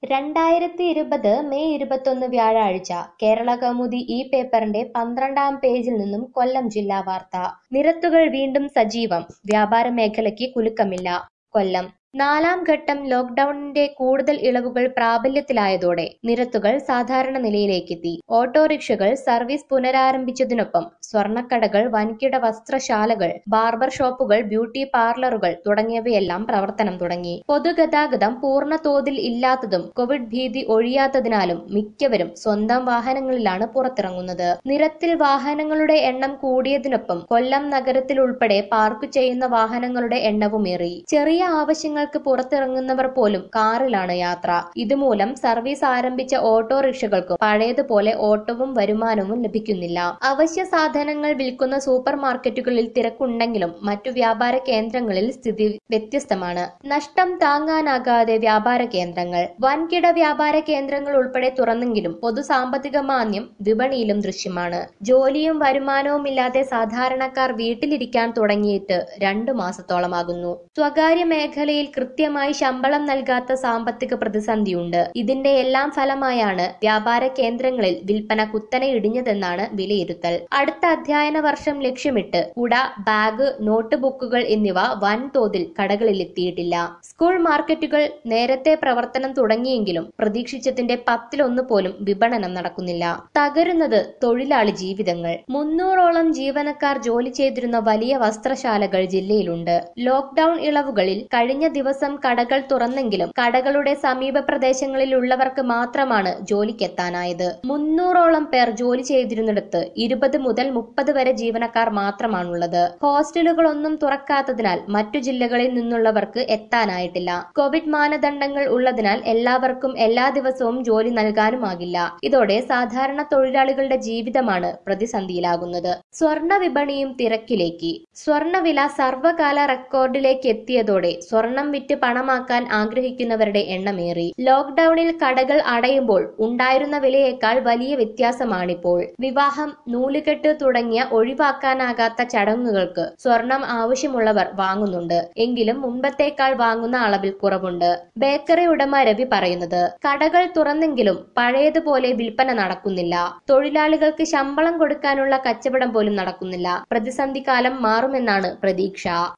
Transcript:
രണ്ടായിരത്തി ഇരുപത് മെയ് ഇരുപത്തൊന്ന് വ്യാഴാഴ്ച കേരള കൗമുദി ഈ പേപ്പറിന്റെ പന്ത്രണ്ടാം പേജിൽ നിന്നും കൊല്ലം ജില്ലാ വാർത്ത നിരത്തുകൾ വീണ്ടും സജീവം വ്യാപാര മേഖലയ്ക്ക് കുലുക്കമില്ല കൊല്ലം നാലാം ഘട്ടം ലോക്ഡൌണിന്റെ കൂടുതൽ ഇളവുകൾ പ്രാബല്യത്തിലായതോടെ നിരത്തുകൾ സാധാരണ നിലയിലേക്കെത്തി ഓട്ടോറിക്ഷകൾ സർവീസ് പുനരാരംഭിച്ചതിനൊപ്പം സ്വർണ്ണക്കടകൾ വൻകിട വസ്ത്രശാലകൾ ബാർബർ ഷോപ്പുകൾ ബ്യൂട്ടി പാർലറുകൾ തുടങ്ങിയവയെല്ലാം പ്രവർത്തനം തുടങ്ങി പൊതുഗതാഗതം പൂർണ്ണ തോതിൽ ഇല്ലാത്തതും കോവിഡ് ഭീതി ഒഴിയാത്തതിനാലും മിക്കവരും സ്വന്തം വാഹനങ്ങളിലാണ് പുറത്തിറങ്ങുന്നത് നിരത്തിൽ വാഹനങ്ങളുടെ എണ്ണം കൂടിയതിനൊപ്പം കൊല്ലം നഗരത്തിൽ ഉൾപ്പെടെ പാർക്ക് ചെയ്യുന്ന വാഹനങ്ങളുടെ എണ്ണവുമേറി ചെറിയ ആവശ്യങ്ങൾക്ക് പുറത്തിറങ്ങുന്നവർ പോലും കാറിലാണ് യാത്ര ഇതുമൂലം സർവീസ് ആരംഭിച്ച ഓട്ടോറിക്ഷകൾക്ക് പഴയതുപോലെ ഓട്ടവും വരുമാനവും ലഭിക്കുന്നില്ല അവശ്യ സാധനങ്ങൾ വിൽക്കുന്ന സൂപ്പർ മാർക്കറ്റുകളിൽ തിരക്കുണ്ടെങ്കിലും മറ്റു വ്യാപാര കേന്ദ്രങ്ങളിൽ സ്ഥിതി വ്യത്യസ്തമാണ് നഷ്ടം താങ്ങാനാകാതെ വ്യാപാര കേന്ദ്രങ്ങൾ വൻകിട വ്യാപാര കേന്ദ്രങ്ങൾ ഉൾപ്പെടെ തുറന്നെങ്കിലും പൊതു സാമ്പത്തിക മാന്ദ്യം വിപണിയിലും ദൃശ്യമാണ് ജോലിയും വരുമാനവും ഇല്ലാതെ സാധാരണക്കാർ വീട്ടിലിരിക്കാൻ തുടങ്ങിയിട്ട് രണ്ടു മാസത്തോളമാകുന്നു സ്വകാര്യ മേഖലയിൽ കൃത്യമായി ശമ്പളം നൽകാത്ത സാമ്പത്തിക പ്രതിസന്ധിയുണ്ട് ഇതിന്റെ എല്ലാം ഫലമായാണ് വ്യാപാര കേന്ദ്രങ്ങളിൽ വിൽപ്പന കുത്തനെ ഇടിഞ്ഞതെന്നാണ് വിലയിരുത്തൽ അടുത്ത അധ്യയന വർഷം ലക്ഷ്യമിട്ട് കുട ബാഗ് നോട്ട് ബുക്കുകൾ എന്നിവ വൻതോതിൽ കടകളിൽ എത്തിയിട്ടില്ല സ്കൂൾ മാർക്കറ്റുകൾ നേരത്തെ പ്രവർത്തനം തുടങ്ങിയെങ്കിലും പ്രതീക്ഷിച്ചതിന്റെ പത്തിലൊന്ന് പോലും വിപണനം നടക്കുന്നില്ല തകരുന്നത് തൊഴിലാളി ജീവിതങ്ങൾ മുന്നൂറോളം ജീവനക്കാർ ജോലി ചെയ്തിരുന്ന വലിയ വസ്ത്രശാലകൾ ജില്ലയിലുണ്ട് ലോക്ഡൌൺ ഇളവുകളിൽ കഴിഞ്ഞ ദിവസം കടകൾ തുറന്നെങ്കിലും കടകളുടെ സമീപ പ്രദേശങ്ങളിലുള്ളവർക്ക് മാത്രമാണ് ജോലിക്കെത്താനായത് മുന്നൂറോളം പേർ ജോലി ചെയ്തിരുന്നിടത്ത് ഇരുപത് മുതൽ മുപ്പത് വരെ ജീവനക്കാർ മാത്രമാണുള്ളത് ഹോസ്റ്റലുകളൊന്നും തുറക്കാത്തതിനാൽ മറ്റു ജില്ലകളിൽ നിന്നുള്ളവർക്ക് എത്താനായിട്ടില്ല കോവിഡ് മാനദണ്ഡങ്ങൾ ഉള്ളതിനാൽ എല്ലാവർക്കും എല്ലാ ദിവസവും ജോലി നൽകാനുമാകില്ല ഇതോടെ സാധാരണ തൊഴിലാളികളുടെ ജീവിതമാണ് പ്രതിസന്ധിയിലാകുന്നത് സ്വർണ വിപണിയും തിരക്കിലേക്ക് സ്വർണവില സർവകാല റെക്കോർഡിലേക്ക് എത്തിയതോടെ സ്വർണം വിറ്റ് പണമാക്കാൻ ആഗ്രഹിക്കുന്നവരുടെ എണ്ണമേറി ലോക്ഡൌണിൽ കടകൾ അടയുമ്പോൾ ഉണ്ടായിരുന്ന വിലയേക്കാൾ വലിയ വ്യത്യാസമാണിപ്പോൾ വിവാഹം നൂലുകെട്ട് തുടങ്ങിയ ഒഴിവാക്കാനാകാത്ത ചടങ്ങുകൾക്ക് സ്വർണം ആവശ്യമുള്ളവർ വാങ്ങുന്നുണ്ട് എങ്കിലും മുൻപത്തേക്കാൾ വാങ്ങുന്ന അളവിൽ കുറവുണ്ട് ബേക്കറി ഉടമ രവി പറയുന്നത് കടകൾ തുറന്നെങ്കിലും പഴയതുപോലെ വിൽപ്പന നടക്കുന്നില്ല തൊഴിലാളികൾക്ക് ശമ്പളം കൊടുക്കാനുള്ള കച്ചവടം പോലും നടക്കുന്നില്ല പ്രതിസന്ധി കാലം മാറുമെന്നാണ് പ്രതീക്ഷ